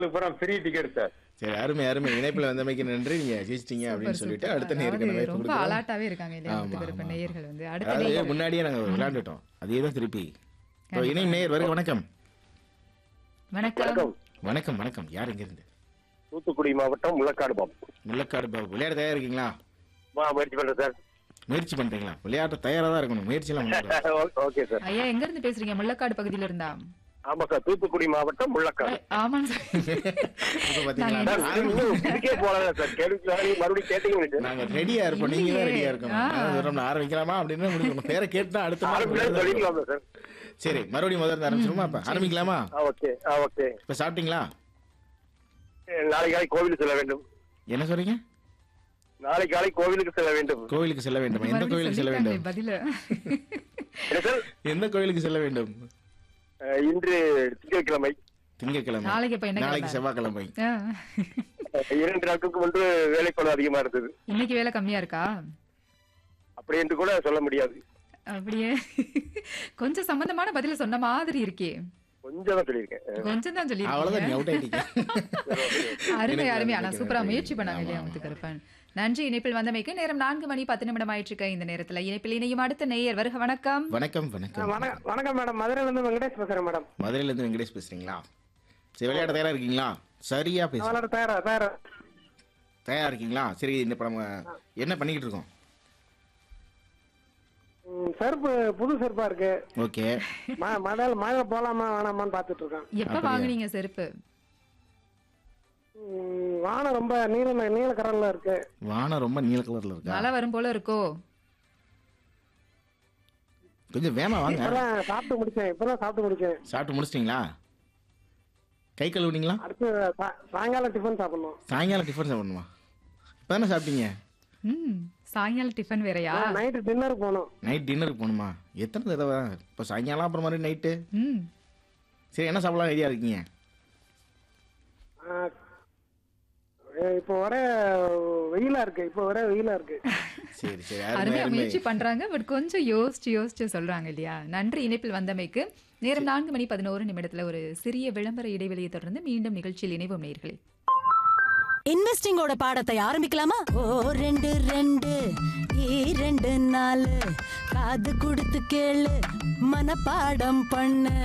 பூரா free ticket sir சரி அருமை அருமை இணைப்பில் வந்தமைக்கு நன்றி நீங்க ஜெயிச்சிட்டீங்க அப்படின்னு சூப்பர், சொல்லிட்டு சூப்பர். அடுத்த நேருக்கு அதாவது நம்ம ரொம்ப கொடுக்குறோம். அலாட்டாவே இருக்காங்க இல்லையா ஆமா, முத்துக்கருப்பு ஆமா. நேயர்கள் வந்து அடுத்த அதாவது நேயர் முன்னாடியே நாங்க விளையாண்டுட்டோம் அதே தான் திருப்பி இப்போ இணை நேயர் வருக வணக்கம் வணக்கம் வணக்கம் வணக்கம் வணக்கம் யார் இங்க இருந்து தூத்துக்குடி மாவட்டம் முள்ளக்காடு பாபு முள்ளக்காடு பாபு விளையாட தயாரா இருக்கீங்களா வா முயற்சி பண்றேன் சார் முயற்சி பண்றீங்களா விளையாட தயாரா தான் இருக்கணும் முயற்சி எல்லாம் பண்ணக்கூடாது. ஓ- ஓகே சார் ஐயா எங்க இருந்து பேசுறீங்க முள்ளக்காடு பகுதியில இருந்தா ஆமா சார் தூத்துக்குடி மாவட்டம் முள்ளக்காடு ஆமாம் சார் இப்ப பாத்தீங்களா சார் இது இன்னும் இதுக்கே போகல சார் கேள்விக்கு நீங்க மறுபடியும் கேட்டீங்க நாங்க ரெடியா இருப்போம் நீங்க தான் இல்லையே. ரெடியா இருக்கணும் ஆ. அதாவது நம்ம ஆரம்பிக்கலாமா அப்படின்னு முடிக்கணும் பேரை கேட்டா அடுத்த நாள் ஆரம்பிக்கலாம் சொல்லிக்கலாமா சார் சரி மறுபடியும் முதல்ல இருந்து ஆரம்பிச்சிருமா அப்ப ஆரம்பிக்கலாமா ஆ ஓகே ஆ ஓகே இப்ப சாப்பிட்டீங்களா நாளை காலை கோவிலுக்கு செல்ல வேண்டும் என்ன சொல்றீங்க நாளை காலை கோவிலுக்கு செல்ல வேண்டும் கோவிலுக்கு செல்ல வேண்டும் எந்த மறுபடியும் கோவிலுக்கு செல்ல சொல்லிட்டாங்களே வேண்டும் பதில என்ன சார் எந்த கோவிலுக்கு செல்ல வேண்டும் அஹ், இன்று திங்கட்கிழமை திங்கட்கிழமை நாளைக்கு இப்ப என்ன நாளைக்கு கிழமை? செவ்வாய்க்கிழமை ஆ. அஹ், இரண்டு நாட்களுக்கு முன்பு வேலைப்பளு அதிகமா இருந்தது இன்னைக்கு வேலை கம்மியா இருக்கா அப்படி என்று கூட சொல்ல முடியாது அப்படியே கொஞ்சம் சம்பந்தமான பதில சொன்ன மாதிரி இருக்கே கொஞ்சம் தான் சொல்லியிருக்கேன் அஹ், கொஞ்சம் தான் சொல்லி அவ்வளவுதான் நீ அவுட் ஆயிட்டீங்க அருமை எனக்கு அருமை ஆனா நம்பிக்கை சூப்பரா நன்றி. முயற்சி பண்ணாங்க ஆமா, இல்லையா ஆமா. முத்துக்கருப்பன் நன்றி இணைப்பில் வந்தமைக்கு நேரம் நான்கு மணி பத்து நிமிடம் ஆயிட்டு இருக்க இந்த நேரத்துல இணைப்பில் இணையும் அடுத்த நேயர் வருக வணக்கம் வணக்கம் வணக்கம் வணக்கம் வணக்கம் மேடம் மதுரையில இருந்து வெங்கடேஷ் பேசுறேன் மேடம் மதுரையில இருந்து வெங்கடேஷ் பேசுறீங்களா சரி விளையாட தயாரா இருக்கீங்களா சரியா பேசு அவளோட தயாரா தயாரா தயாரா இருக்கீங்களா சரி இந்த இப்ப நம்ம என்ன பண்ணிக்கிட்டு இருக்கோம் ம், செருப்பு புது செருப்பா இருக்கு ஓகே ம- மழையில மழை போலாமா வேணாமான்னு பாத்துட்டு இருக்கேன் எப்ப அப்படியா? வாங்குனீங்க செருப்பு ம், வானம் ரொம்ப நீல நீல கரல்ல இருக்கு வானம் ரொம்ப நீல கலர்ல இருக்கா மழை வரும் போல இருக்கோ கொஞ்சம் வேமா வாங்க இப்பதான் சாப்பிட்டு முடிச்சேன் இப்பதான் சாப்பிட்டு முடிச்சேன் சாப்பிட்டு முடிச்சிட்டீங்களா கை கழுவுனீங்களா அடுத்து சா- சாயங்காலம் டிஃபன் சாப்பிடணும் சாயங்காலம் டிஃபன் சாப்பிடணுமா இப்போ தானே சாப்பிட்டீங்க ம் சாயங்காலம் டிஃபன் வேறயா நைட்டு டின்னர் போகணும் நைட் டின்னருக்கு போகணுமா எத்தனை தடவை இப்போ சாயங்காலம் அப்புறம் மாதிரி நைட்டு ம் சரி என்ன சாப்பிடலாம் ஐடியா இருக்கீங்க ஆ, ஏ, இப்போ வர வெயிலா இருக்கு இப்போ வர வெயிலா இருக்கு சரி சரி அருமை அருமையா அருமை முயற்சி பண்றாங்க பட் கொஞ்சம் யோசிச்சு யோசிச்சு சொல்றாங்க இல்லையா நன்றி இணைப்பில் வந்தமைக்கு நேரம் நான்கு மணி பதினோரு நிமிடத்துல ஒரு சிறிய விளம்பர இடைவெளியை தொடர்ந்து மீண்டும் நிகழ்ச்சியில் இணைவோம் நேர்களே இன்வெஸ்டிங்கோட பாடத்தை ஆரம்பிக்கலாமா ஓ ரெண்டு ரெண்டு இரண்டு நாலு காது கொடுத்து கேளு மனப்பாடம் பண்ணு